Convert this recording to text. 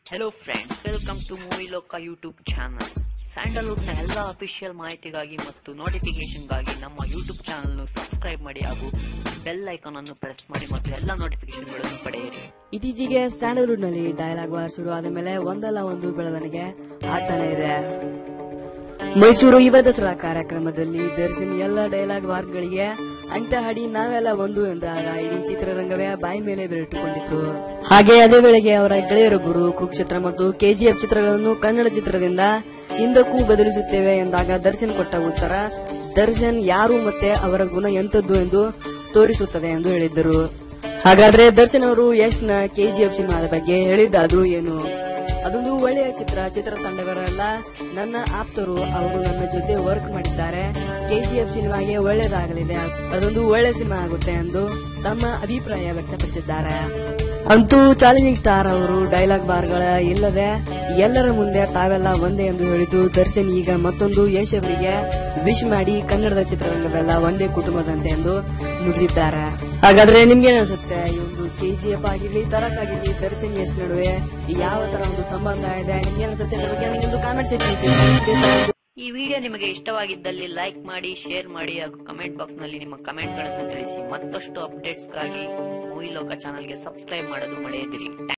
hello friends welcome to movie Loka YouTube channel ಸ್ಯಾಂಡಲ್ವುಡ್ನ ಎಲ್ಲ official ಮಾಹಿತಿಗಾಗಿ ಮತ್ತು ನೋಟಿಫಿಕೇಶನ್ಗಾಗಿ ನಮ್ಮ ಯೂಟ್ಯೂಬ್ ಚಾನಲ್ನು ಸಬ್ಸ್ಕ್ರೈಬ್ ಮಾಡಿ ಹಾಗೂ ಬೆಲ್ ಐಕಾನ್ ಅನ್ನು ಪ್ರೆಸ್ ಮಾಡಿ ಮತ್ತು ಎಲ್ಲ ನೋಟಿಫಿಕೇಶನ್ಗಳನ್ನು ಪಡೆಯಿರಿ ಇತ್ತೀಚೆಗೆ ಸ್ಯಾಂಡಲ್ವುಡ್ ನಲ್ಲಿ ಡೈಲಾಗ್ ವಾರ್ ಶುರು ಆದ ಮೇಲೆ ಒಂದಲ್ಲ ಒಂದು ಬೆಳವಣಿಗೆ ಆಗ್ತಾನೆ ಇದೆ ಮೈಸೂರು ಯುವ ದಸರಾ ಕಾರ್ಯಕ್ರಮದಲ್ಲಿ ದರ್ಶನ್ ಎಲ್ಲ ಡೈಲಾಗ್ ವಾರ್ಗಳಿಗೆ ಅಂಟ ಹಾಡಿ ನಾವೆಲ್ಲ ಒಂದು ಎಂದಾಗ ಇಡೀ ಚಿತ್ರರಂಗವೇ ಬಾಯಿ ಮೇಲೆ ಬೆರೆಟ್ಟುಕೊಂಡಿತ್ತು ಹಾಗೆ ಅದೇ ವೇಳೆಗೆ ಅವರ ಗೆಳೆಯರೊಬ್ಬರು ಕುರುಕ್ಷೇತ್ರ ಮತ್ತು ಕೆಜಿಎಫ್ ಚಿತ್ರಗಳನ್ನು ಕನ್ನಡ ಚಿತ್ರದಿಂದ ಹಿಂದಕ್ಕೂ ಬದಲಿಸುತ್ತೇವೆ ಎಂದಾಗ ದರ್ಶನ್ ಕೊಟ್ಟ ಉತ್ತರ ದರ್ಶನ್ ಯಾರು ಮತ್ತೆ ಅವರ ಗುಣ ಎಂತದ್ದು ಎಂದು ತೋರಿಸುತ್ತದೆ ಎಂದು ಹೇಳಿದ್ದರು ಹಾಗಾದ್ರೆ ದರ್ಶನ್ ಅವರು ಯಶ್ನ ಕೆಜಿಎಫ್ ಸಿನಿಮಾದ ಬಗ್ಗೆ ಹೇಳಿದ್ದಾದ್ರು ಏನು ಅದೊಂದು ಒಳ್ಳೆಯ ಚಿತ್ರ ಚಿತ್ರತಂಡವರೆಲ್ಲ ನನ್ನ ಆಪ್ತರು ಅವರು ನನ್ನ ಜೊತೆ ವರ್ಕ್ ಮಾಡಿದ್ದಾರೆ ಕೆಜಿಎಫ್ ಸಿನಿಮಾಗೆ ಒಳ್ಳೆಯದಾಗಲಿದೆ ಅದೊಂದು ಒಳ್ಳೆ ಸಿನಿಮಾ ಆಗುತ್ತೆ ಎಂದು ತಮ್ಮ ಅಭಿಪ್ರಾಯ ವ್ಯಕ್ತಪಡಿಸಿದ್ದಾರೆ ಅಂತೂ ಚಾಲೆಂಜಿಂಗ್ ಸ್ಟಾರ್ ಅವರು ಡೈಲಾಗ್ ಬಾರ್ಗಳ ಇಲ್ಲದೆ ಎಲ್ಲರ ಮುಂದೆ ತಾವೆಲ್ಲ ಒಂದೇ ಎಂದು ಹೇಳಿದ್ದು ದರ್ಶನ್ ಈಗ ಮತ್ತೊಂದು ಯಶ್ ಅವರಿಗೆ ವಿಶ್ ಮಾಡಿ ಕನ್ನಡದ ಚಿತ್ರರಂಗವೆಲ್ಲ ಒಂದೇ ಕುಟುಂಬದಂತೆ ಎಂದು ನುಡಿದಿದ್ದಾರೆ ಹಾಗಾದ್ರೆ ನಿಮ್ಗೆ ಅನ್ಸುತ್ತೆ ಈ ಒಂದು ಕೆಜಿಎಫ್ ಆಗಿರ್ಲಿ ತರಕ್ ಆಗಿರ್ಲಿ ದರ್ಶನ್ ಯಶ್ ನಡುವೆ ಯಾವ ತರ ಒಂದು ಸಂಬಂಧ ಇದೆ ನಿಮ್ಗೆ ಅನ್ಸುತ್ತೆ ಅದ್ರ ಬಗ್ಗೆ ನನಗೆ ಒಂದು ಕಾಮೆಂಟ್ ಸೆಕ್ಷನ್ ಈ ವಿಡಿಯೋ ನಿಮಗೆ ಇಷ್ಟವಾಗಿದ್ದಲ್ಲಿ ಲೈಕ್ ಮಾಡಿ ಶೇರ್ ಮಾಡಿ ಹಾಗೂ ಕಮೆಂಟ್ ಬಾಕ್ಸ್ ನಲ್ಲಿ ನಿಮ್ಮ ಕಮೆಂಟ್ ಗಳನ್ನು ತಿಳಿಸಿ ಮತ್ತಷ್ಟು ಅಪ್ಡೇಟ್ಸ್ಗಾಗಿ ಮೂವಿ ಲೋಕ ಚಾನಲ್ಗೆ ಸಬ್ಸ್ಕ್ರೈಬ್ ಮಾಡೋದು ಮರೆಯದಿರಿ